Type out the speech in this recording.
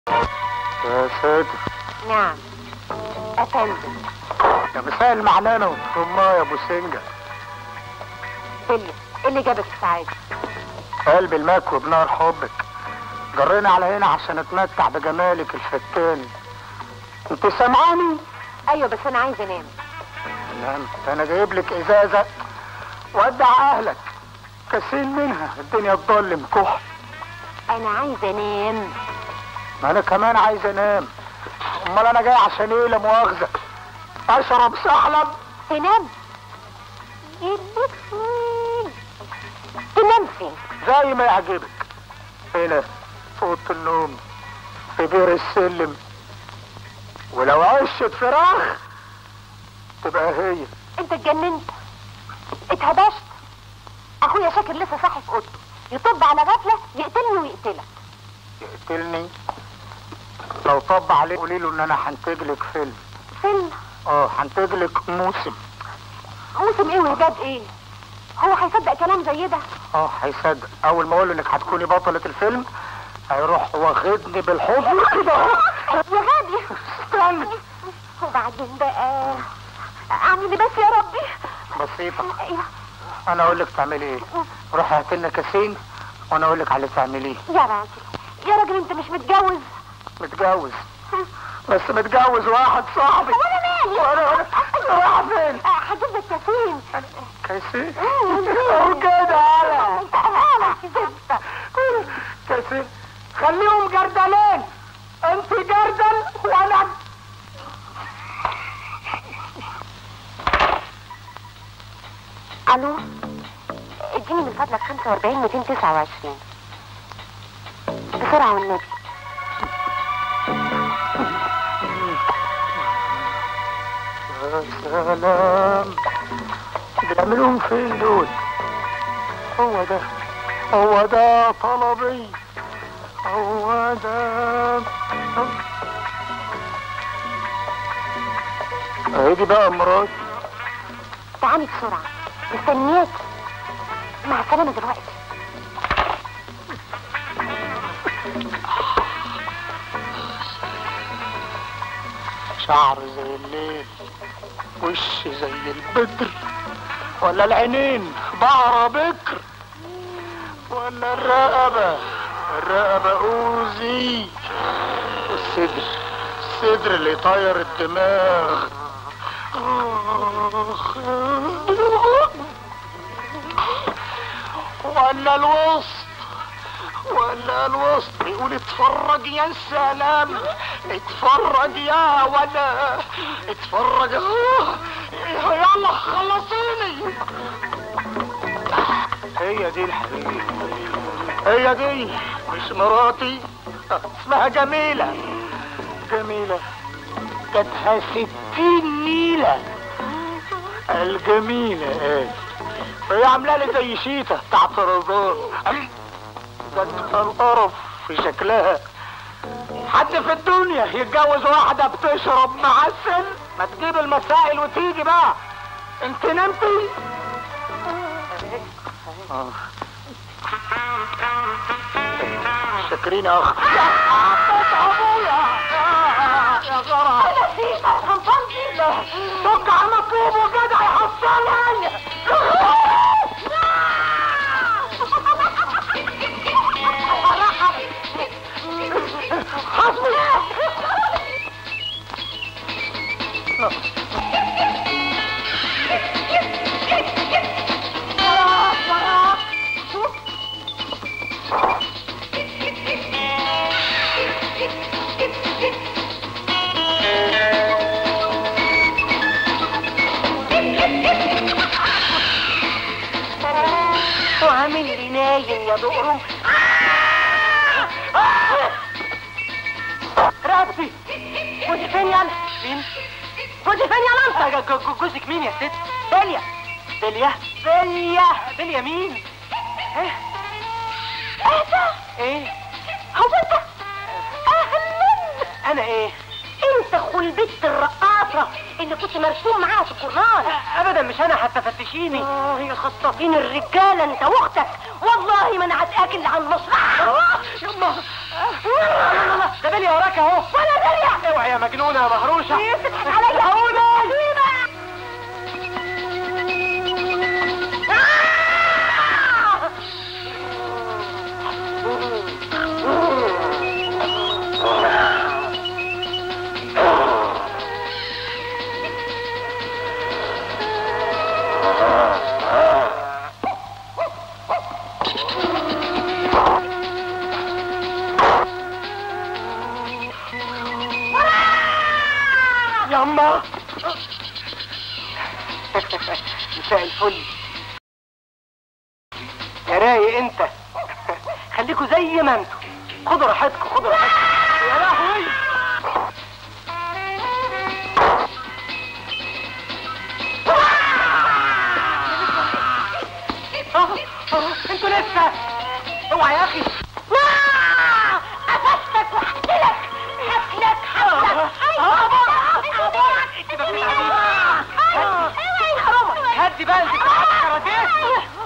يا ساتر نعم افندم يا مساء المعنانة والطماء يا ابو سنجة بلي ايه اللي جابك السعادة قلبي المكوي بنار حبك جرينا على هنا عشان اتمتع بجمالك الفتان انت سامعاني ايوه بس انا عايزه انام نعم انا جايب لك ازازة ودع اهلك كاسين منها الدنيا تضلم كحل انا عايزه انام ما انا كمان عايز انام امال انا جاي عشان ايه لا مؤاخذة اشرب سحلب تنام يديك مين تنام فين زي ما يعجبك هنا في اوضه النوم في بير السلم ولو عشت فراخ تبقى هي انت اتجننت اتهبشت اخويا شاكر لسه صاحي في اوضته يطب على غفله يقتلني ويقتلك يقتلني لو طب عليه قولي له ان انا هنتج لك فيلم فيلم اه هنتج لك موسم موسم ايه وجاب ايه هو هيصدق كلام زي ده اه هيصدق اول ما اقول له انك هتكوني بطلة الفيلم هيروح واخدني بالحضن كده اهو يا غادي استنى وبعدين بقى اعمل إيه بس يا ربي بسيطة ايوه انا اقول لك تعملي ايه روحي هات لنا كاسين وانا اقول لك على اللي تعمليه يا راجل يا راجل انت مش متجوز متجوز بس متجوز واحد صاحبي وانا مالي وانا وانا رايح فين هجيب لك كاسين كاسين اهو كده على انت انا كذبت كاسين خليهم جردلين انت جردل وانا الو اديني من فضلك 45 229 بسرعه والنبي يا سلام بيعملوهم فين دول هو ده هو ده طلبي هو ده اهي دي بقى مراتي تعالي بسرعه مستنياك مع السلامه دلوقتي شعر زي الليل وش زي البدر ولا العينين بعرة بكر ولا الرقبة الرقبة أوزي والصدر الصدر اللي طاير الدماغ آخ. ولا الوسط ولا الوسط بيقول اتفرج يا سلام اتفرج يا ولا اتفرج آه. يلا خلصيني هي دي الحبيبة هي دي مش مراتي اسمها جميلة جميلة جاتها ستين نيلة الجميلة ايه هي عاملة لي زي شيتة بتاعت رزان ده القرف في شكلها حد في الدنيا يتجوز واحدة بتشرب معسل ما تجيب المسائل وتيجي بقى انت نمتي آه. شاكرين يا اخ يا ابويا يا جرى دق على مطلوب وجدع يحصلني وعامل لي نايم يا دقرم رقبتي كنت فين يالا مين؟ كنت فين يالا انت ج- ج- جوزك مين يا ست؟ بليا بليا بليا بليا مين؟ ايه ايه؟ هو انت اهلا انا ايه؟ انت اخو البت الرقاصة اللي كنت مرسوم معاها في الجورنال ابدا مش انا هتفتشيني اه يا خطافين الرجالة انت واختك والله ما انا هتاكل عن مصر يما لا لا ده بلية وراك اهو ولا بلية اوعي يا مجنونة يا مهروشة يمسك عليا هوني يما مساء الفل يا رايق انت خليكوا زي ما انتوا خدوا راحتكم خدوا راحتكم يا لهوي آه، آه، انتوا لسه اوعى يا اخي قفشتك وحكلك حكلك حكلك هدي بقى انت كراتيه